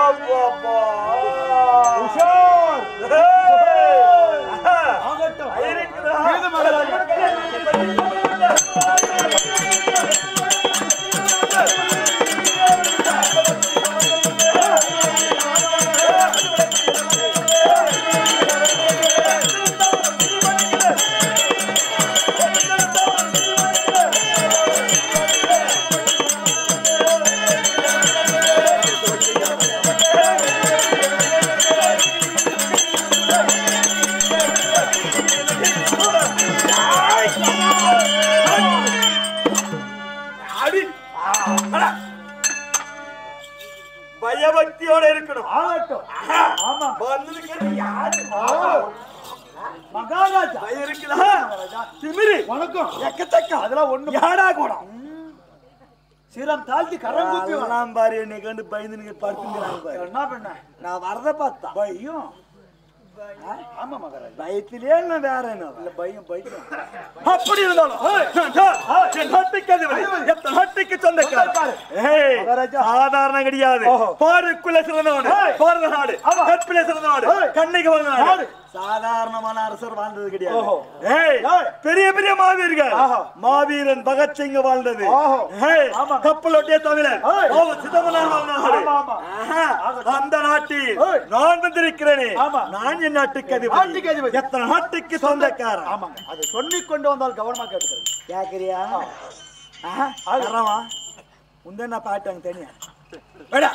அப்பா. உஷார் ஏய். ஆகட்டும் இருக்குதா? ஏது மகாராஜா அடி. அடா. பயபக்தியோட இருக்கணும் ஆகட்டும் ஆமா வந்தது கேட்டு யாரு ஆமா. மகாராஜா பயம் இருக்குதா திமிரு வணக்கம் எக்கச்சக்க அதெல்லாம் ஒண்ணு யாடா கூடம் சீரம் தாழ்த்தி கரம் கூப்பி வா. எல்லாம் பாரு என்னை கண்டு பயந்து படுத்துங்கிறாங்க பாரு என்ன பண்ண நான் வரத பார்த்தா பையும் ஆமா மகாராஜா பயத்திலே நான் வேற என்ன இல்ல பையும் பையும் அப்படி இருந்தாலும் என் நாட்டுக்கு அதிபதி, எத்தனை நாட்டுக்கு சொந்தக்காரர். ஏய், மகாராஜா. சாதாரண கிடையாது ஓஹோ. பாருக்குள்ள சிறந்த நாடு ஏய். பாரத நாடு ஆமா. கற்பில சிறந்த நாடு ஏய். கண்ணைக்கு வந்த நாடு நாடு. சாதாரணமான அரசர் வாழ்ந்தது கிடையாது ஓஹோ. ஏய் ஏய். பெரிய பெரிய மாவீரர்கள் ஆஹா. மாவீரன் பகத்சிங் வாழ்ந்தது ஓஹோ. ஏய், ஆமா. கப்பலோட்டிய தமிழன் ஏய். ஓ, சிதம்பரம் வாழ்ந்த நாடு ஆமா, ஆமா. ஆஹா. அந்த நாட்டில் ஏய். நான் வந்திருக்கிறேனே ஆமா. நான் என் நாட்டுக்கு நாட்டுக்கு அதிபதி அதிபதி. எத்தனை நாட்டுக்கு சொந்தக்காரன் ஆமாங்க அது சொல்லி கொண்டு வந்தால் கவனமா கேட்டுக்கிறேன் கேக்குறியா தரவா முந்தன பாட்டாங்க தனியா வேடா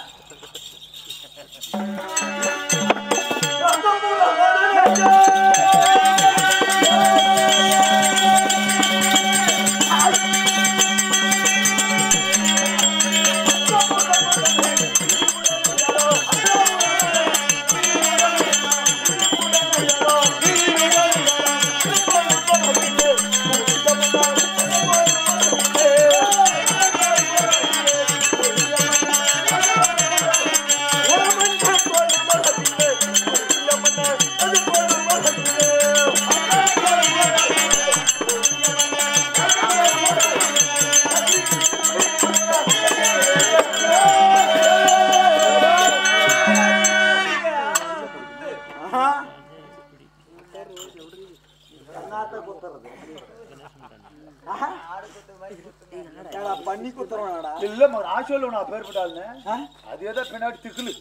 பண்ணி குத்துறோம்டா இல்ல மகன் ஆசோல நான் பேர் விட்டாலுன்னு அது ஏதோ பின்னாடி திக்குலு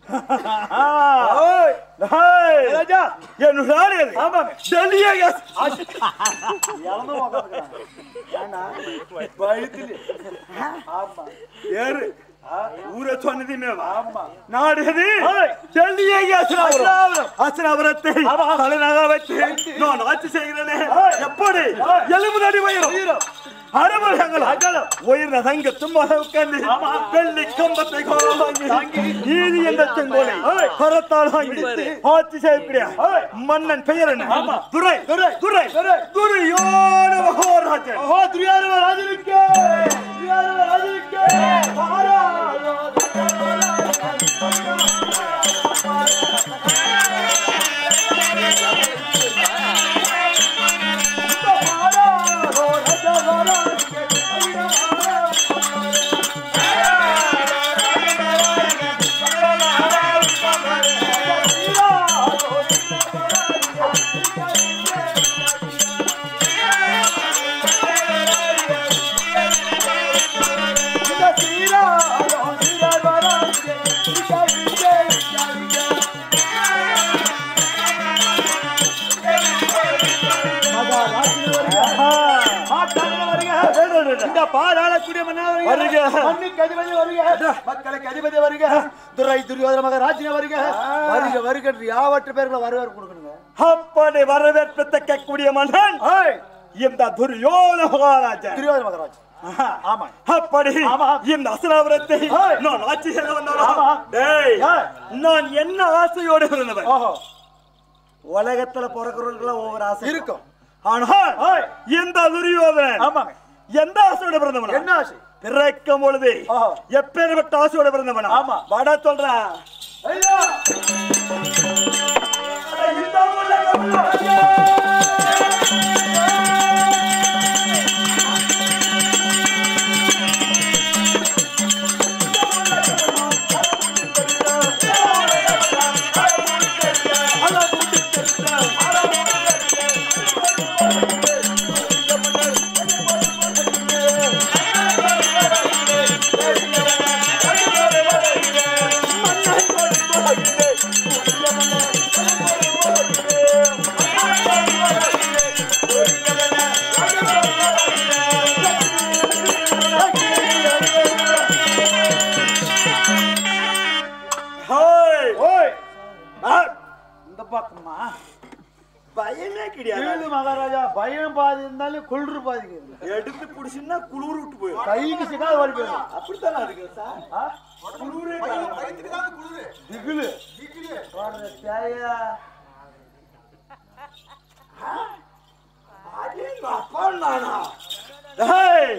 ராஜா என்னோட ஆளு அது. ஆமாங்க டெல்லியே yes. இறந்து உக்காந்துக்கிறாங்க ஏன்னா பயத்துல ஆமா ஏறு ஊரை சொன்னதுமே வா. ஆமா நாடு எது டெல்லியே அசுராபுரம் அசுராபுரத்தை தலைநகர வச்சு நான் ஆட்சி செய்கிறேனே எப்படி எலும்பு நடி வயிறும் அரபுரங்கள் அகலம் உயிர் தங்க தும்மா உட்கார்ந்து வெள்ளி கம்பத்தை கோலம் வாங்கி நீதி என்ற செங்கோலை கரத்தால் வாங்கி ஆட்சி செய்யக்கூடிய மன்னன் பெயர் என்ன துரை துரை துரை துரையோட மகோராஜன் ஓஹோ துரியாரவ ராஜனுக்கு துரியாரவ ராஜனுக்கு இந்த பாராளக்கூடிய மன்னர் வருக. மண்ணுக்கு அதிபதி வருக மக்களுக்கு அதிபதி வருக துரை துரியோதன மக ராஜ்ய வருக வருக வருக என்று யாவற்று பேர்களை வரவேற்பு கொடுக்கணுங்க அப்படி வரவேற்பு தக்கக்கூடிய மன்னன் ஏய், இந்த துரியோன மகாராஜன் துரியோதன மகராஜ் ஆஹா. ஆமா அப்படி ஆமா. இந்த அசுராபுரத்தை ஏய். நான் ஆட்சி செய்ய ஆமா. வந்தவன் டேய் ஏய். நான் என்ன ஆசையோடு இருந்தவன் ஓஹோ உலகத்துல பிறக்கிறவர்கள் ஒவ்வொரு ஆசை இருக்கும் ஆனா ஏய். இந்த துரியோதனன் ஆமாங்க எந்த ஆசையோட பிறந்தவன் என்ன ஆசை பிறக்கும் பொழுது ஓஹோ. எப்பேற்பட்ட ஆசையோட பிறந்தவன் ஆமா. வட சொல்றா ஐயா இந்த உலகம் ஆ ஆ, இந்த பக்கமா பயமே கிடையாது கேளு மகாராஜா பயம் பாதி இருந்தாலும் குளிர் பாதிக்கிறது எடுத்து புடிச்சுன்னா குளிர் விட்டு போயிடும் கைக்கு சிக்காத வரி போயிடும் அப்படித்தானே இருக்கு சார் ஆ? குளிரே திகிலு வர்ற தேயா அப்பா நானா டேய்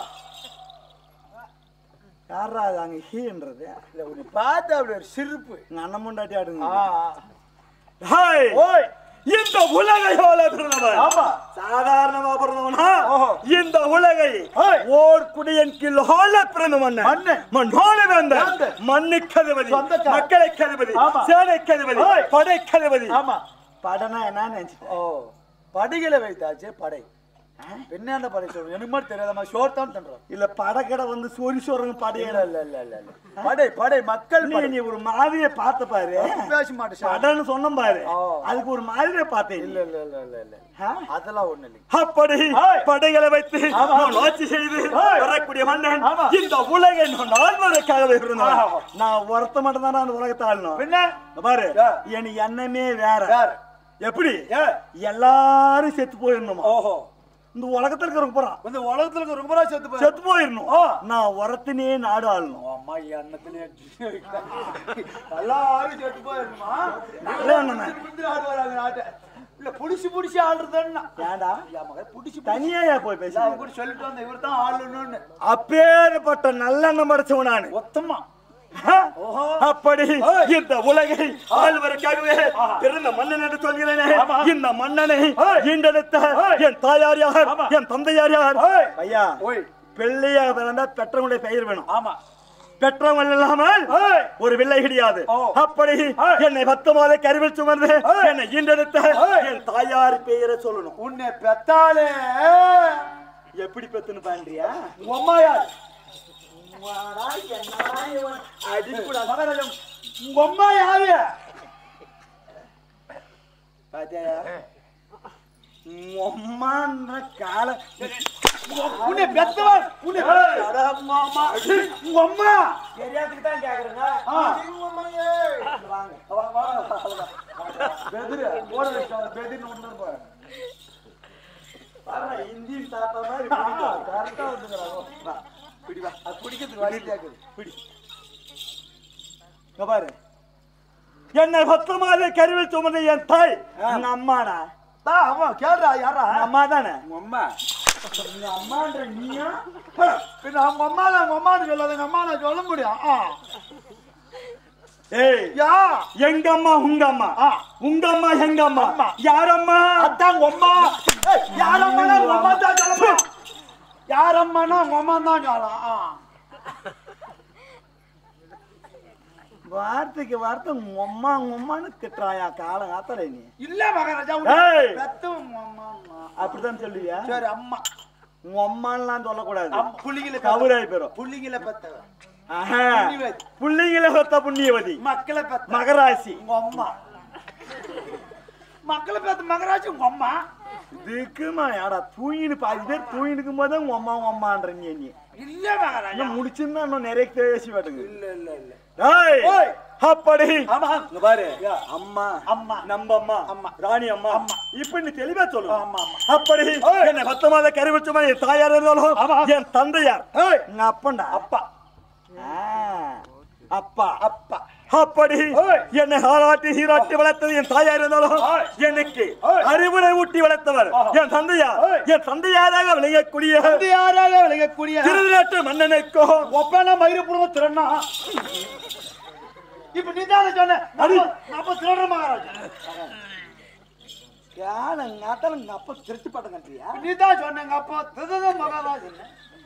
யாரா அது அங்க ஹீன்றது இல்ல உன்னை பார்த்து அப்படி ஒரு சிரிப்பு எங்க அண்ணன் முண்டாட்டி ஆடுங்க ஆ. டேய் ஓய் இந்த உலகை எவ்வளோ பிறந்தவன் ஆமா சாதாரணமா பிறந்தவனா ஓஹோ. இந்த உலகை ஓய். ஓர் குடியன் கீழ் ஹோல பிறந்த மன்னன் மன்னன். மண்ணோல வேந்த வேந்தன். மண்ணுக்கு அதிபதி சொந்தக்காரன். மக்களுக்கு அதிபதி ஆமா. சேனைக்கு அதிபதி ஓய். படைக்கு அதிபதி ஆமா படனா என்ன நினைச்சு ஓ படைகளை வைத்தாச்சு படை பின்னாண்ட படை சொல்றேன் எனக்கு மட்டும் தெரியாதம்மா ஷோர் தான் தன்றோம் இல்ல படக்கடை வந்து சோரி சோறுங்க இல்ல படையில இல்ல இல்ல இல்ல இல்ல படை படை மக்கள் நீ படை. நீ ஒரு மாதிரியை பார்த்த பாரு பேச மாட்டேன் சார். படன்னு சொன்ன பாரு ஓ. அதுக்கு ஒரு மாதிரியை பார்த்தேன் இல்ல இல்ல இல்ல இல்ல இல்ல ஆ? அதெல்லாம் ஒண்ணு இல்லை அப்படி ஓய். படைகளை வைத்து ஆமா. நான் ஆட்சி செய்து ஓய். வரக்கூடிய மன்னன் ஆமா. இந்த உலகை நான் ஆள்வதற்காகவே இருந்தவன் ஆமா. நான் ஒருத்த மட்டும் தான் அந்த உலகத்தை ஆளணும் பின்ன இங்க பாரு ஏ. என் எண்ணமே வேற யார் எப்படி ஏ எல்லாரும் செத்து போயிடணுமா ஓஹோ இந்த உலகத்துல இருக்கிறவங்க போறான் இந்த உலகத்துல இருக்க ரொம்ப நாள் செத்து போய் செத்து போயிடணும் ஆ. நான் உரத்தினே நாடு ஆளணும் அம்மா எண்ணத்திலே எல்லாரும் செத்து போயிருமா நல்ல எண்ணம் ஆடு வராங்க நாட்டை இல்ல புடிச்சு புடிச்சு ஆடுறதுன்னா ஏன்டா என் மகன் புடிச்சு தனியா ஏன் போய் பேச அவங்க கூட சொல்லிட்டு வந்த இவர் தான் ஆளணும்னு அப்பேற்பட்ட நல்லெண்ணம் படைச்சவன் நானு மொத்தமா ஓஹோ. அப்படி ஓய். இந்த உலகை ஆள்வதற்காகவே பிறந்த மன்னன் என்று சொல்கிறேனே ஆமா. இந்த மன்னனை ஓய். ஈண்டெடுத்த ஓய். என் தாயார் யார் ஆமா. என் தந்தையார் யார் ஓய். ஐயா ஓய் பிள்ளையா பிறந்தா பெற்றவங்களுடைய பெயர் வேணும் ஆமா பெற்றவன் இல்லாமல் ஓய். ஒரு பிள்ளை கிடையாது ஓ. அப்படி ஓய். என்னை பத்து மாத கருவில் சுமந்து ஓய். என்னை ஈண்டெடுத்த ஓய். என் தாயார் பெயரை சொல்லணும் உன்னை பெத்தாலே எப்படி பெத்துன்னு பாண்டியா உங்க அம்மா யார் அடிக்கூடா மகாராஜம் உங்க அம்மா யாரு பாத்தியா அம்மான்ற கால உன்னை பெத்தவன் உன்னை ஏய். அட அம்மா, அம்மா. உங்க அம்மா தெரியாதுக்கு தான் கேக்குறேங்க ஆ. வாங்க வா, வா, வா, வா. பெதிரு, போட வச்சாங்க, பெதிர்னு ஒண்ணு இருப்பாரு. பாருங்க, இந்தியன் தாத்தா மாதிரி ஆ, பிடிக்கும். correct ஆ வந்துக்கிறாங்க. வா, பிடி வா. அது பிடிக்கிறதுக்கு வழி கேக்குது. பிடி இங்க பாரு என்னை பத்து மாத கருவில் சுமந்த என் தாய் எங்க அம்மாடா தா, ஆமா, கேளுடா, யாரா? எங்க அம்மா தானே உங்க அம்மா. எங்க அம்மான்ற நீயா பின்ன அவங்க அம்மா தான் உங்க அம்மான்னு சொல்லாத, எங்க அம்மா நான் சொல்ல முடியும் ஆ. ஏய் யா எங்க அம்மா உங்க அம்மா ஆ. உங்க அம்மா எங்க அம்மா அம்மா. யார் அம்மா அதான் உங்க அம்மா ஏய், யார் அம்மானா உங்க அம்மா தான் சொல்ல முடியும். யார் அம்மானா உங்க அம்மா தான் சொல்லலாம் ஆ. வார்த்தைக்கு வார்த்தை உங்க அம்மா உங்க அம்மான்னு திட்டுறாயா காலம் காத்தல நீ இல்ல மகாராஜா ஏய். பெத்த உங்க அம்மா அப்படித்தான் சொல்லுவியா சரி அம்மா உங்க அம்மான்லாம் சொல்லக்கூடாது அம் புள்ளிங்களை கவுராய் பெறும் புள்ளிங்களை பெத்த ஆஹா. புண்ணியவதி. புள்ளைங்களை பெத்த புண்ணியவதி மக்களை பெத்த மகராசி உங்க அம்மா மக்களை பெத்த மகராஜ் உங்க அம்மா இதுக்குமா யாடா தூங்கின்னு பாதி பேர் தூங்கினுக்கும் போதே உங்க அம்மா உங்க அம்மான்ற நீ நீ இல்ல மகாராஜா இன்னும் முடிச்சிருந்தா இன்னும் நிறைய பேசி வாட்டுங்க இல்ல இல்ல இல்ல ஏய், ஓய். அப்படி ஆமா இங்க பாரு யா. அம்மா அம்மா. நம்ம அம்மா அம்மா. ராணி அம்மா அம்மா. இப்ப நீ தெளிவா சொல்லு ஆமா, ஆமா. அப்படி ஓய். என்னை பத்து மாத கருவச்சமா என் தாயார் இருந்தாலும் ஆமா. என் தந்தையார் ஏய். எங்க அப்பன்டா அப்பா ஆ, அப்பா அப்பா அப்படி ஓய். என்னை ஹாராட்டி ஹீராட்டி வளர்த்தது என் தாயார் இருந்தாலும் ஓய். எனக்கு ஓய். அறிவுரை ஊட்டி வளர்த்தவர் ஆஹா. என் தந்தையார் ஓய். என் தந்தையாராக விளங்கக்கூடிய இது யாரால விளையக்கூடிய திருநாட்டு மன்னனுக்கும் ஒப்பன மயிறு புடுங்க திறனா இப்ப நீ தானே சொன்ன அடி. நம்ம திருடுற மகாராஜா யானங்காத்தால எங்க அப்பா திருட்டு பட்டம் கட்டுறியா நீ தான் சொன்னங்க அப்பா திருத மகாராஜன்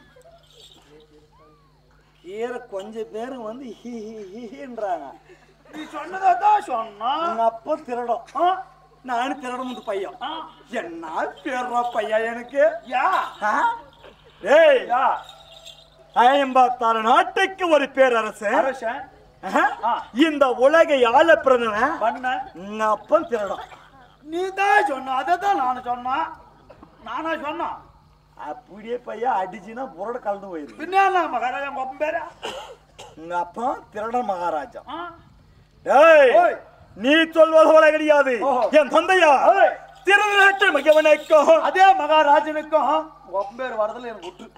கீரை கொஞ்சம் பேர் வந்து ஹி ஹி ஹி ஹின்றாங்க நீ சொன்னதை தான் சொன்னா எங்க அப்பா திருடம் ஆ? நானும் திருடம் பையன் ஆ? என்ன பேர்றா பையன் எனக்கு யா ஆ? ஏய் யா ஐம்பத்தாறு நாட்டுக்கு ஒரு பேரரசு அரசன் ஆஹா. ஆ. இந்த உலகை ஆள பிறந்தவன் பண்ண எங்க அப்பன் திருடம் நீ தான் சொன்ன அதை தான் நான் சொன்னா நானா சொன்னா அப்படியே பையன் அடிச்சுன்னா புரட கலந்து போயிருக்கு பின்ன என்ன மகாராஜா உங்க அப்பன் பேரு எங்க அப்பா திருடன் மகாராஜா ஆ? ஏய் ஓய். நீ சொல்வது போல கிடையாது ஓஹோ. என் தந்தையா ஏய். திருநாட்டு மிகவனுக்கும் அதே மகாராஜனுக்கும் ஒப்பேர் வரதுல எனக்கு விட்டு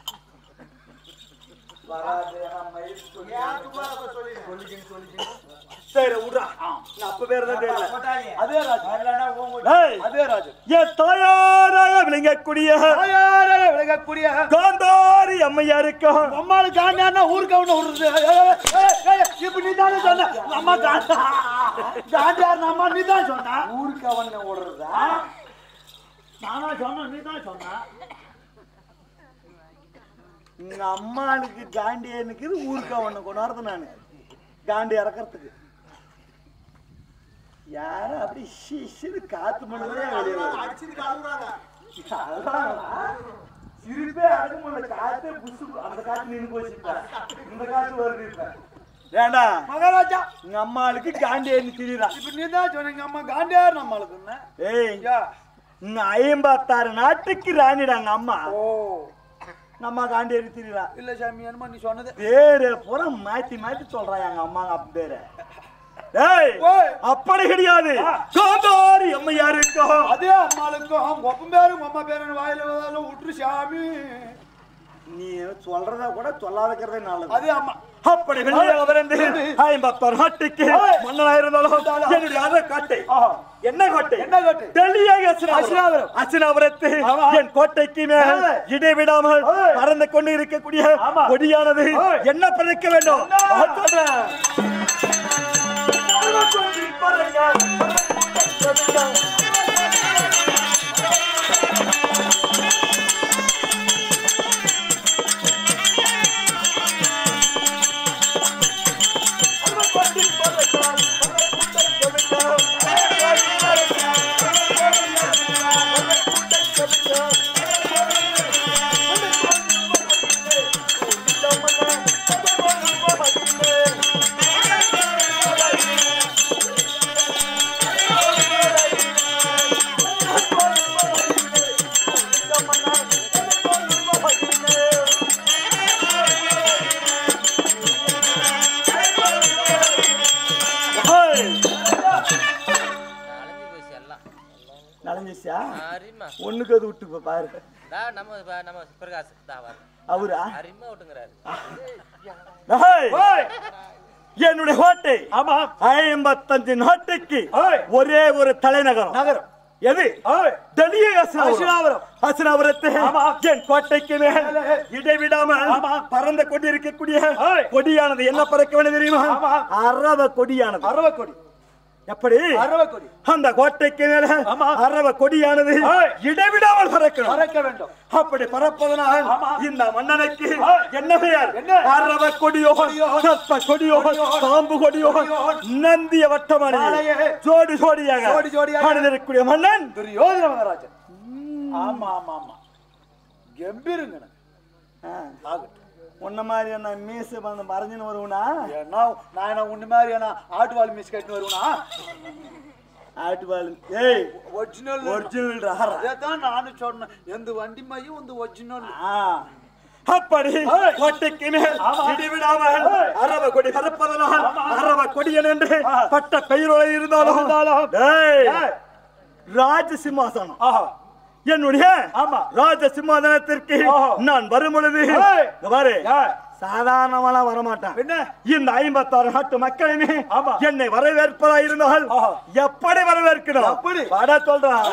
சரி விட்றா நான் அப்ப பேர் தான் தெரியல அதே ராஜன் ஏய், அதே ராஜன் என் தாயாராக விளங்கக்கூடிய தாயாராக விளங்கக்கூடிய காந்தாரி அம்மையாருக்கும் அம்மாளு காண்டான்னா ஊருக்கு அவனை விடுறது ஏய், ஏய், ஏய், ஏய், இப்ப நீ தானே சொன்ன அம்மா காண்டா காண்டார் அம்மா நீ தான் சொன்ன ஊருக்கு அவனை விடுறதா நானா சொன்ன நீ தான் சொன்ன எங்க அம்மாளுக்கு காண்டி எனக்கு ஊருக்கு அவனை கொண்டாடுறது நானு காண்டி இறக்கறதுக்கு யாரும் அப்படி ஷிஷின்னு காத்து மணிதான் வெளியே வருது. அதான் சிரிப்பே அடக்க முடியல காத்தே புசு அந்த காத்து நின்று போச்சுப்பா இந்த காத்து வருது இப்ப ஏண்டா மகாராஜா எங்க அம்மாளுக்கு காண்டி ஏறி திரியிறான் இப்ப நீ தான் சொன்ன எங்க அம்மா காண்டார் நம்மளுக்கு என்ன ஏய் ஐயா இங்க ஐம்பத்தாறு நாட்டுக்கு ராணிடாங்க அம்மா ஓ நம்ம காண்டி ஏறி திரியிறா இல்ல சாமி என்னமா நீ சொன்னது பேரு பூரா மாத்தி மாத்தி சொல்றான் எங்க அம்மா அப்ப பேரு ஏய் ஓய். அப்படி கிடையாது கோதாரி அம்மையாருக்கும் அதே அம்மாளுக்கும் ஒப்பம் பேரும் அம்மா பேரும் வாயில வந்தாலும் விட்டுரு சாமி நீ சொல்றத கூட சொல்லாதக்கிறதே நல்லது அதே அம்மா அப்படி வெளியாக விரைந்து ஐம்பத்தாறு நாட்டுக்கு மன்னனா இருந்தாலும் என்னுடைய அரை காட்டை என்ன கோட்டை என்ன கோட்டை? டெல்லியாக அசினாபுரம். அசினாபுரத்து ஆமா. என் கோட்டைக்கு மேல் ஆ. இடைவிடாமல் ஆ. பறந்து கொண்டு இருக்கக்கூடிய ஆமா. கொடியானது ஆ. என்ன பறக்க வேண்டும் என்ன? நான் சொல்றேன். ஹேய். அலைஞ்சு போச்சு எல்லாம் நனைஞ்சிச்சா அரிமா ஒண்ணுக்கு அது விட்டு இப்ப பாரு தா நம்ம ப- நம்ம பிரகாஷ் தா வர அவரா அரிமா விட்டுங்கிறாரு ஹேய். என்னுடைய கோட்டை ஆமா ஐம்பத்தஞ்சு நாட்டுக்கு ஹேய். ஒரே ஒரு தலைநகரம் நகரம் எது ஏய், டெல்லியே அசினாபுரம். அசினாபுரத்து ஆமா. என் கோட்டைக்கு மேல் இடைவிடாமல் ஆமா. பறந்து கொண்டிருக்கக்கூடிய ஏய். கொடியானது என்ன பறக்க வேண்டும் தெரியுமா ஆமா. அரவ கொடியானது அரவக்கொடி எப்படி அரவக்கொடி அந்த கோட்டைக்கு மேல ஆமா. அரவ கொடியானது ஏய். இடைவிடாமல் பறக்கணும் மறக்க வேண்டும் அப்படி பறப்பதனால் ஆமா. இந்த மன்னனுக்கு ஏய். என்ன பெயர் என்ன? அரவ கொடியோ சர்ப்ப கொடியோ கொடியோ, பாம்பு கொடியோ கொடியோ, நந்திய வட்டமணி மாலையே, ஜோடி ஜோடியாக ஜோடி ஜோடியாக அணிந்திருக்கக்கூடிய மன்னன் துரியோதன மகாராஜன் ஆமா ஆமா ஆமா கம்பீருங்க ஆகட்டும் உன்ன மாதிரி என்ன மீச வந்து மறைஞ்சுன்னு வருவனா ஏன்னா நான் என்ன உன்ன மாதிரி என்ன ஆட்டு வால் மிஸ் கட்டின்னு வருவனா ஆட்டுவாள் ஏய் ஒரிஜினல் ஒரிஜினல் ரகரா அதான் நானும் சொன்னேன் எந்த வண்டி மையம் இந்த ஒரிஜினல் ஆ. அப்படி ஏய். கோட்டைக்கு மேல் ஆமா. இடிவிடாமல் அரவ கொடி பறப்பதனால் அரவ கொடியன் என்று பட்ட பெயரோடு இருந்தாலும் இருந்தாலும். டேய், ஏய். ராஜ சிம்மாசனம் ஆஹா என்னுடைய ஆமா. ராஜ சிம்மாசனத்திற்கு ஓஹோ. நான் வரும் பொழுது ஏய். இங்க பாரு ஏய். சாதாரணமெல்லாம் வரமாட்டேன் என்ன இந்த ஐம்பத்தாறு நாட்டு மக்களுமே ஆமா. என்னை வரவேற்பதா இருந்தால் ஆஹா. எப்படி வரவேற்கணும் எப்படி? வட சொல்றான்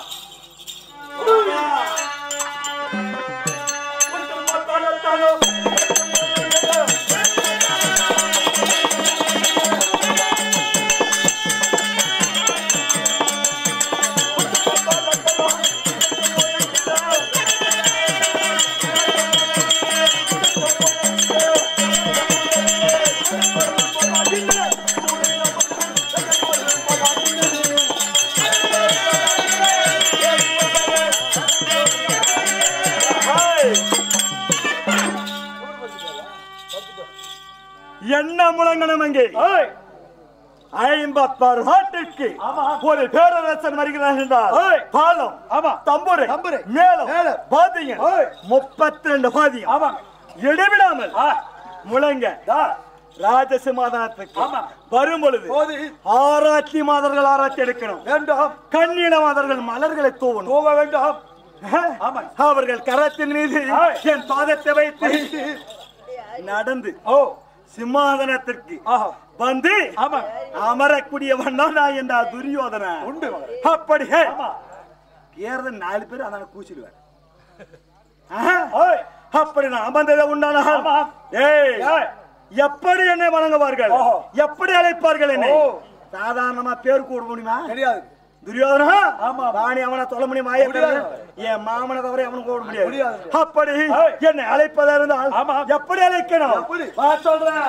என்ன முழங்கணும் அங்கே ஏய். ஐம்பத்தாறு நாட்டிற்கு ஆமா. ஒரு பேரரசன் வருகிறார் என்றால் ஏய். பாலம் ஆமா தம்புரை தம்புரை. மேலம் மேளம். பாதியம் ஏய். முப்பத்தி ரெண்டு பாதியம் ஆமா இடைவிடாமல் ஆ முழங்க தா ராஜசிம்மாதனத்துக்கு ஆமா. வரும் பொழுது போது ஆராய்ச்சி மாதர்கள் ஆராய்ச்சி எடுக்கணும் வேண்டும் கண்ணீட மாதர்கள் மலர்களை தூவணும் போக வேண்டும் ஆமா. அவர்கள் கரத்தின் மீது ஆய். என் பாதத்தை வைத்து நடந்து ஓ சிம்மாதனத்திற்கு ஆஹா வந்து ஆமா அமரக்கூடியவன் தான் நான் என்ற துரியோதன உண்டு மகனே. அப்படி ஹே. ஆமா ஏறது நாலு பேர் அதான் கூச்சிடுவேன் ஆஹா. ஓய் அப்படி நான் அமர்ந்ததை உண்டான ஆமா. ஏய் ஏய். எப்படி என்னை வணங்குவார்கள் ஓஹோ. எப்படி அழைப்பார்கள் என்னை ஓ. சாதாரணமா பேர் கூட முடியுமா தெரியாது துரியோதனா ஆமா. வாணி அவனை தொலை முடியுமா ஆயத்தனை? முடியாது. என் மாமனை தவிர அவனுக்கு கூட முடியாது முடியாது. அப்படி ஏய். என்னை அழைப்பதா இருந்தால் ஆமா. எப்படி அழைக்கணும் எப்படி? வா சொல்றேன்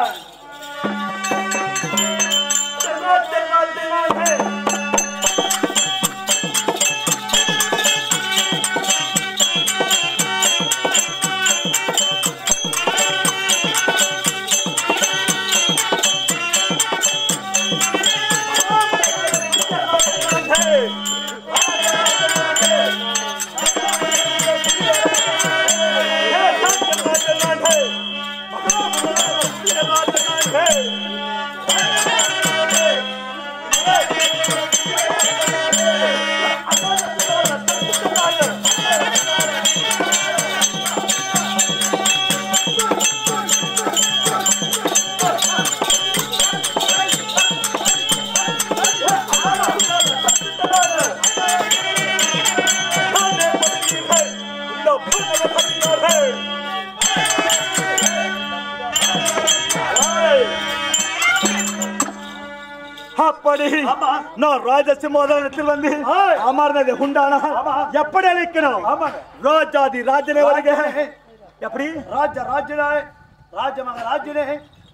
அப்படி ஆமா. நான் ராஜசிம்மாதனத்தில் வந்து ஆய். அமர்ந்தது உண்டான ஆமா. எப்படி அழைக்கணும் ஆமாங்க. ராஜாதி ராஜனே வருக ராஜனே. எப்படி ராஜ ராஜனே ராஜ மக ராஜனே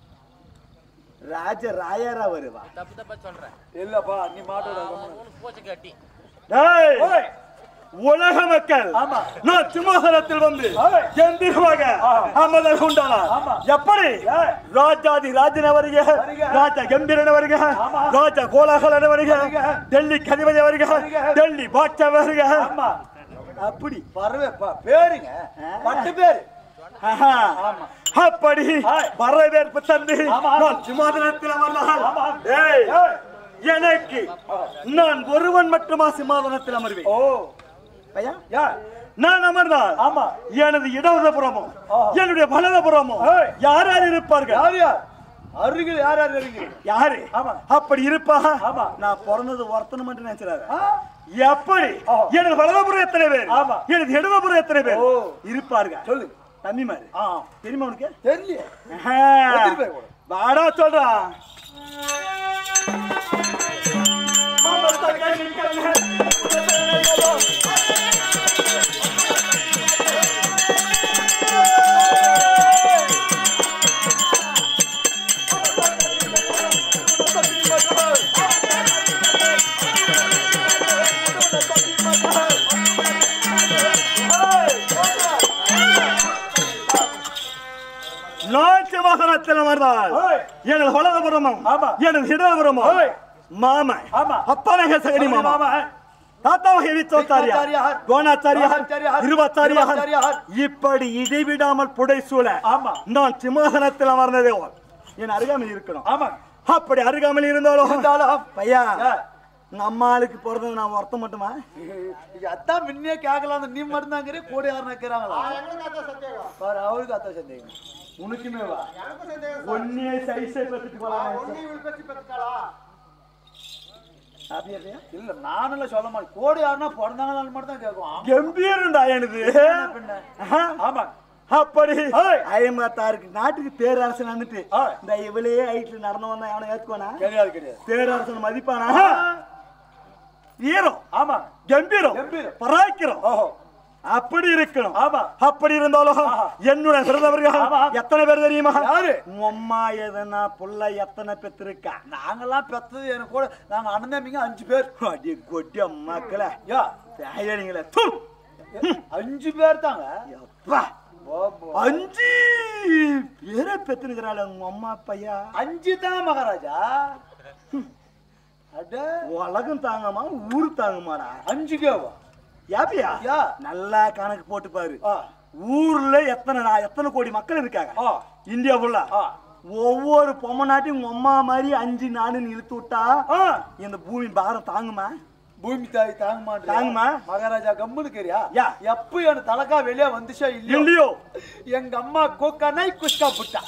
ராஜ ராயரா வருவா தப்பு தப்பா சொல்றேன் இல்லப்பா நீ மாட்டோட உனக்கு போச்சு கட்டி டேய், ஓய் உலக மக்கள் ஆமா. நான் சிம்மாசனத்தில் வந்து ஆய். எந்திரமாக ஆ. அமர்ந்தது உண்டானா ஆமா. எப்படி ஏய். ராஜாதி ராஜன வருக வருக. ராஜா கம்பீரன வருக ஆமா. ராஜா கோலாகலன வருக வருக. டெல்லி கதிபதி வருக வருக. டெல்லி பாட்சா வருக ஆமா அப்படி பரவேப்பா பேருங்க பட்டு பேரு ஆஹா. ஆமா. அப்படி ஆய். வரவேற்பு தந்து ஆமா. நான் சிம்மாதனத்தில் அமர்ந்தால் ஆமா. ஏய், ஏய். எனக்கு நான் ஒருவன் மட்டுமா சிம்மாதனத்தில் அமர்வேன் ஓ ஐயா யா நான் அமர்ந்தால் ஆமா எனது இடதுபுறமும் ஆ. என்னுடைய வலதுபுறமும் ஏய். யார் யார் இருப்பார்கள் யார் யார் அருகில் யார் யார் அருகில் யாரு ஆமா. அப்படி இருப்பா ஆமா. நான் பிறந்தது ஒருத்தனை மட்டும் நினைச்சிடாத ஆ? எப்படி ஆ. எனது வலதுபுறம் எத்தனை பேர் ஆமா. எனது இடதுபுறம் எத்தனை பேர் ஓ. இருப்பார்கள் சொல்லு தம்பி மாதிரி ஆ தெரியுமா உனக்கு தெரியல ஆஹா. எத்தனை பேர் கூட? வாடா சொல்றா நான் சிவாசனத்தில் அமர்ந்தால் ஓய். எனது வலதுபுறமும் ஆமா. எனது இடதுபுறமும் ஓய். மாமன் ஆமா. அப்பனக சகடி மாமா மாமா தாத்தாவகை வித்தோத்தாரியார் வித்தோத்தாரியார், கோணாச்சாரியார் கோணாச்சாரியார், இருபத்தாரியார் இருபத்தாரியார். இப்படி இடைவிடாமல் புடை சூழ ஆமா. நான் சிம்மாசனத்தில் அமர்ந்ததே என் அருகாமையில் இருக்கணும் ஆமா அப்படி அருகாமையில் இருந்தாலும் இருந்தாலும் பையா ஏ, உங்க அம்மாளுக்கு பிறந்தது நான் ஒருத்தம் மட்டுமா இது அதான் முன்னே கேட்கலாம் நீ மட்டும் தான் கூட யாரும் நிக்கிறாங்களா பாரு அவருக்கு அத்தா சந்தேகம் உனக்குமே வா ஒன்னே சைஸை பத்துட்டு போலாம் அப்படியா இல்ல நானும் சொல்ல மாட்டேன் கோடி யாருன்னா பிறந்தாங்களான்னு மட்டும் தான் கேட்கும் கம்பீரண்டா எனது பின்ன ஆஹா. ஆமா அப்படி ஏய். ஐம்பத்தாறுக்கு நாட்டுக்கு பேரரசன் வந்துட்டு ஏய். இந்த இவளே ஹைட்ல நடந்து வந்தா எவனை ஏத்துக்குவானா கிடையாது கிடையாது பேரரசன் மதிப்பானா ஆ, வீரம் ஆமா கம்பீரம் கம்பீரம். பராக்கிரம் ஓஹோ அப்படி இருக்கணும் ஆமா அப்படி இருந்தாலும் ஆஹா. என்னுடன் பிறந்தவர்கள் ஆமா. எத்தனை பேர் தெரியுமா யாரு? உன் அம்மா எதனா புள்ள எத்தனை பெற்றிருக்கா நாங்கெல்லாம் பெத்தது எனக்கு கூட நாங்க அண்ணன் தம்பிங்க அஞ்சு பேர் அடி கொட்டி மக்களை யா தேயடிங்களே து அஞ்சு பேர் தாங்க அப்பா ஓப்போ. அஞ்சு பேரை பெத்துனுக்கிறாள் உங்க அம்மா அப்பையா அஞ்சு தான் மகாராஜா அட உலகம் தாங்கம்மா ஊரு தாங்குமாடா அஞ்சு கேவா யாப்பியா யா நல்லா கணக்கு போட்டு பாரு ஆ ஊர்ல எத்தனை நான் எத்தனை கோடி மக்கள் இருக்காங்க ஆ இந்தியா ஃபுல்லா ஆ ஒவ்வொரு பொம்மநாட்டையும் உங்க அம்மா மாதிரி அஞ்சு நாடுன்னு இழுத்து விட்டா ஆ, இந்த பூமி பாரம் தாங்குமா பூமி தாய் தாங்க மாட்டேன் தாங்குமா? மகாராஜா கம்முன்னு கேரியா யா. எப்ப என் தலக்கா வெளியே வந்துச்சா இல்லையோ இல்லையோ எங்க அம்மா கோக்கானை குஸ்கா புட்டா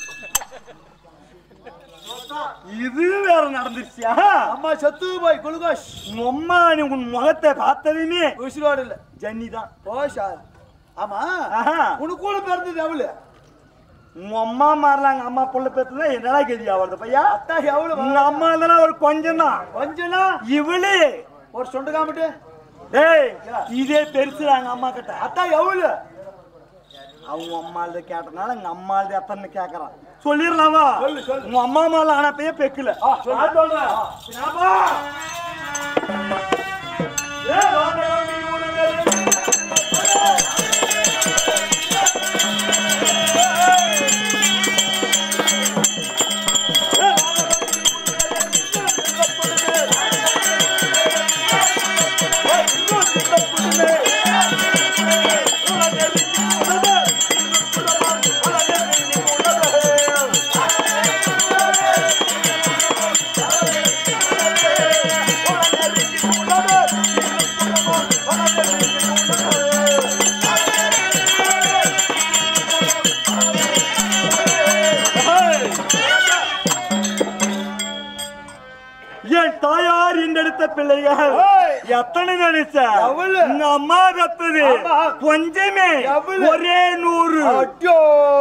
இது வேற நடந்துருச்சியா அம்மா சத்து பாய் குளுகோஷ் உங்க அம்மா நீ உன் முகத்தை பார்த்ததுமே உசுரோடு இல்ல ஜன்னி தான் ஓ சார் ஆமா ஆஹா. உனக்கு கூட பிறந்தது எவ்வளவு உங்க அம்மா மாறலாம் எங்க அம்மா புள்ள பேத்துல என்னடா கெதியா வருது பையா அத்தா எவ்வளவு உங்க அம்மா தானே ஒரு கொஞ்சம் தான் கொஞ்சனா இவளே ஒரு சொண்டு காமிட்டு டேய் இதே பெருசு எங்க அம்மா கிட்ட அத்தா எவ்வளவு அவங்க அம்மாள்த கேட்டனால எங்க அம்மாள்த எத்தனை கேக்குறான் சொல்லிடலாமா சொல்லு, சொல்லு. உங்க அம்மா மேல ஆனப்பையே பெக்கல ஆ, சொல்லு. நான் சொல்றேன். சின்னப்பா. ஏய், வாங்க, வாங்க, இங்க ஒண்ணு இருக்கு. என் தாயார் இன்றெடுத்த பிள்ளைகள் எத்தனை நினைச்ச எவ்வளவு? உங்க அம்மா பெத்தது ஆமா. கொஞ்சமே எவ்வளவு? ஒரே நூறு அட்டோ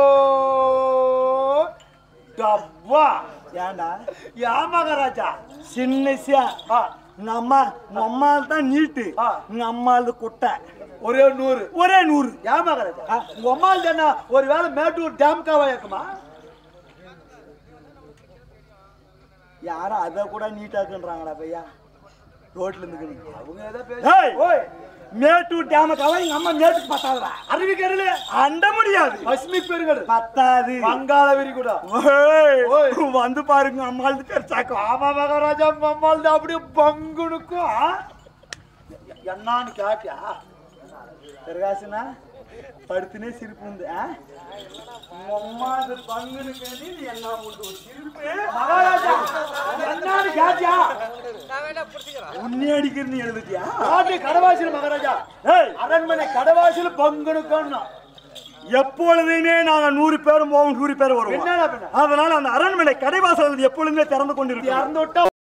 டப்பா ஏண்டா யா மகாராஜா சின்னசியா ஆ, உங்க அம்மா உங்க அம்மாள் தான் நீட்டு ஆ. உங்க அம்மாள் குட்டை ஒரே நூறு ஒரே நூறு யா மகாராஜா உங்க அம்மா தானே ஒரு வேளை மேட்டூர் டேம் காவா இருக்குமா யாரும் அதை கூட நீட்டாக்குன்றாங்கடா பையா ரோட்ல இருந்து அவங்க ஏதோ ஏய்! பேசி ஓய் மேட்டூர் டேமுக்காக எங்க அம்மா மேட்டுக்கு பத்தாதுடா அறிவிக்கிறதுல அண்ட முடியாது பசுமி பெருங்கடு பத்தாது வங்காள விரிகுடா ஓய், ஓய். வந்து பாருங்க அம்மாள் பெருசாக்கும் ஆமா மகாராஜா உங்க அம்மாள் தான் அப்படியே பங்குனுக்கும் ஆ? என்னான்னு கேட்டியா பிரகாசனா படுத்துனே சிரிப்பு உண்டு ஆ? உங்க அம்மா அது பங்குனு கேட்டு நீ என்ன உண்டு ஒரு சிரிப்பு மகாராஜா என்னான்னு கேட்டியா நான் வேணா பிடிச்சிக்கிறேன் உன்னி அடிக்கிறது எழுதுட்டியா காட்டு கடவாசில் மகாராஜா ஏய் அரண்மனை கடவாசில் பங்குனுக்கும் எப்பொழுதுமே நாங்க நூறு பேரும் போவோம் நூறு பேர் வருவோம் என்னடா பின்ன அதனால அந்த அரண்மனை கடைவாசல் எப்பொழுதுமே திறந்து கொண்டிருக்கோம் இறந்து விட்டா